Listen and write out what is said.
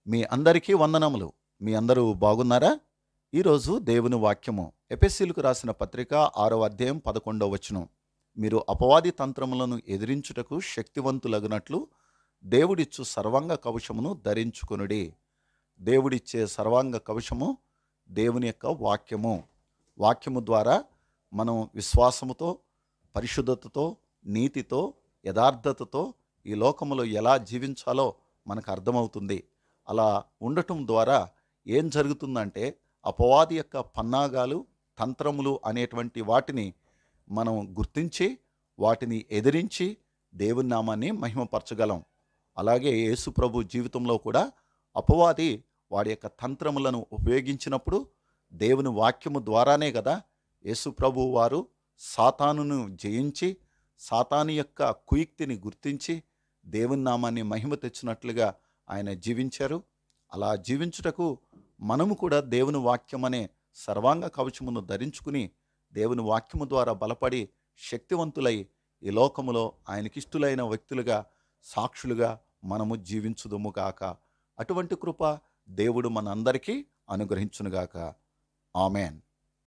మీ అందరికీ వందనములు మీ అందరూ బాగున్నారా ఈరోజు దేవుని వాక్యము ఎపెస్సీలకు రాసిన పత్రిక ఆరో అధ్యాయం పదకొండవ వచనం మీరు అపవాది తంత్రములను ఎదిరించుటకు శక్తివంతులగునట్లు దేవుడిచ్చు సర్వాంగ కవచమును ధరించుకొనుడి దేవుడిచ్చే సర్వాంగ కవచము దేవుని యొక్క వాక్యము వాక్యము ద్వారా మనం విశ్వాసముతో పరిశుద్ధతతో నీతితో యథార్థతతో ఈ లోకములో ఎలా జీవించాలో మనకు అర్థమవుతుంది అలా ఉండటం ద్వారా ఏం జరుగుతుందంటే అపవాది యొక్క పన్నాగాలు తంత్రములు అనేటువంటి వాటిని మనం గుర్తించి వాటిని ఎదిరించి దేవుని నామాన్ని మహిమపరచగలం అలాగే యేసు ప్రభు జీవితంలో కూడా అపవాది వాడి యొక్క తంత్రములను ఉపయోగించినప్పుడు దేవుని వాక్యము ద్వారానే కదా యేసు ప్రభు వారు సాతానును జయించి సాతాను యొక్క కుయుక్తిని గుర్తించి దేవుని నామాన్ని మహిమ తెచ్చినట్లుగా ఆయన జీవించారు అలా జీవించుటకు మనము కూడా దేవుని వాక్యం అనే సర్వాంగ కవచమును ధరించుకుని దేవుని వాక్యము ద్వారా బలపడి శక్తివంతులై ఈ లోకములో ఆయనకిష్టులైన వ్యక్తులుగా సాక్షులుగా మనము జీవించుదుము గాక అటువంటి కృప దేవుడు మనందరికీ అనుగ్రహించునుగాక ఆమెన్